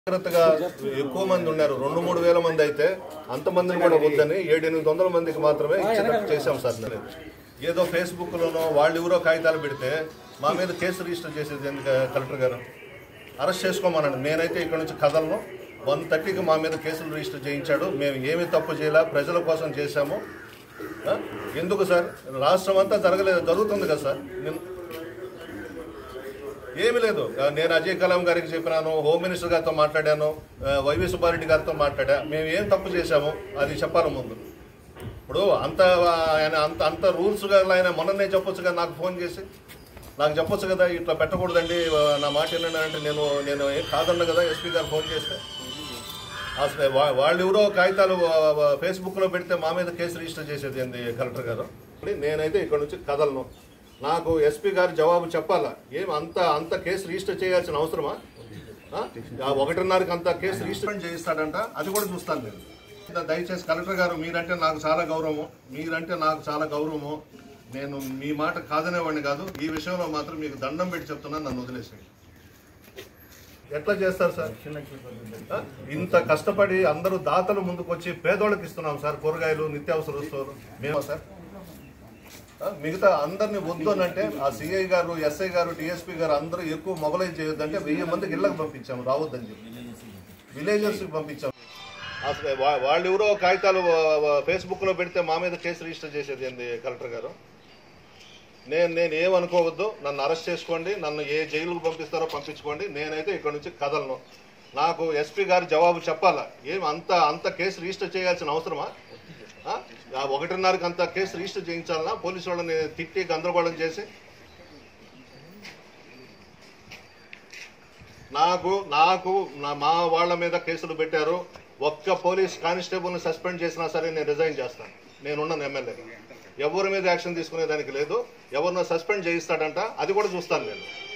జాగ్రత్తగా ఎక్కువ మంది ఉన్నారు రెండు మూడు వేల మంది అయితే అంతమందిని కూడా వద్దని ఏడు ఎనిమిది వందల మందికి మాత్రమే ఇచ్చేటట్టు చేశాం సార్ నేను ఏదో ఫేస్బుక్ లోనో వాళ్ళు ఎవరో కాగితాలు పెడితే మా మీద కేసు రిజిస్టర్ చేసేది ఎందుకు కలెక్టర్ గారు అరెస్ట్ చేసుకోమనండి నేనైతే ఇక్కడ నుంచి కదలను వన్ థర్టీకి మా మీద కేసులు రిజిస్టర్ చేయించాడు మేము ఏమీ తప్పు చేయలే ప్రజల కోసం చేశాము ఆ? ఎందుకు సార్ రాష్ట్రం అంతా జరగలేదు జరుగుతుంది కదా సార్ నేను- ఏమీ లేదు ఆ, నేను అజయ్ కలాం గారికి చెప్పినాను హోమ్ మినిస్టర్ గారితో మాట్లాడాను ఆ, వైవి సుబ్బారెడ్డి గారితో మాట్లాడా మేము ఏం తప్పు చేశాము అది చెప్పాలి ముందు ఇప్పుడు అంత ఆయన అంత అంత రూల్స్ గా ఆయన మొన్ననే చెప్పొచ్చు కదా నాకు ఫోన్ చేసి నాకు చెప్పొచ్చు కదా ఇట్లా పెట్టకూడదండి ఆ, నా మాట ఏంటంటే అంటే నేను నేను ఏం కాదన్నా కదా ఎస్పీ గారు ఫోన్ చేస్తే అసలు వా- వాళ్ళు ఎవరో కాగితాలు ఫేస్బుక్ లో పెడితే మా మీద కేసు రిజిస్టర్ చేసేది ఏంది కలెక్టర్ గారు నేనైతే ఇక్కడ నుంచి కదలను నాకు ఎస్పీ గారు జవాబు చెప్పాలా ఏం అంత అంత కేసు రిజిస్టర్ చేయాల్సిన అవసరమా ఆ? ఆ ఒకటిన్నరకి అంత కేసు రిజిస్టర్ చేయిస్తాడంట అది కూడా చూస్తాను నేను ఇంత దయచేసి కలెక్టర్ గారు మీరంటే నాకు చాలా గౌరవము మీరంటే నాకు చాలా గౌరవము నేను మీ మాట కాదనేవాడిని కాదు ఈ విషయంలో మాత్రం మీకు దండం పెట్టి చెప్తున్నాను నన్ను వదిలేసేయండి ఎట్లా చేస్తారు సార్ ఆ? ఇంత కష్టపడి అందరూ దాతలు ముందుకు వచ్చి పేదోళ్ళకి ఇస్తున్నాం సార్ కూరగాయలు నిత్యావసర వస్తువులు మేము సార్ ఆ? మిగతా అందరినీ వద్దు అని అంటే ఆ సిఐ గారు ఎస్ఐ గారు డిఎస్పీ గారు అందరూ ఎక్కువ మొబలైజ్ చేయొద్దంటే వెయ్యి మందికి ఇళ్ళకి పంపించాము రావద్దని చెప్పి విలేజర్స్ పంపించాము అసలు వా- వాళ్ళు ఎవరో కాగితాలు ఫేస్బుక్ లో పెడితే మా మీద కేసు రిజిస్టర్ చేసేది ఏంది కలెక్టర్ గారు నేను నేను ఏమనుకోవద్దు నన్ను అరెస్ట్ చేసుకోండి నన్ను ఏ జైలుకు పంపిస్తారో పంపించుకోండి నేనైతే ఇక్కడ నుంచి కదలను నాకు ఎస్పీ గారు జవాబు చెప్పాలా ఏం అంత అంత కేసు రిజిస్టర్ చేయాల్సిన అవసరమా ఆ? ఆ ఒకటిన్నరకి అంత కేసు రిజిస్టర్ చేయించాలన్నా పోలీసు వాళ్ళని తిట్టి గందరగోళం చేసి నాకు నాకు నా- మా వాళ్ళ మీద కేసులు పెట్టారు ఒక్క పోలీస్ కానిస్టేబుల్ని సస్పెండ్ చేసినా సరే నేను రిజైన్ చేస్తాను నేనున్నాను ఎమ్మెల్యే ఎవరి మీద యాక్షన్ తీసుకునే దానికి లేదు ఎవరినో సస్పెండ్ చేయిస్తాడంట అది కూడా చూస్తాను నేను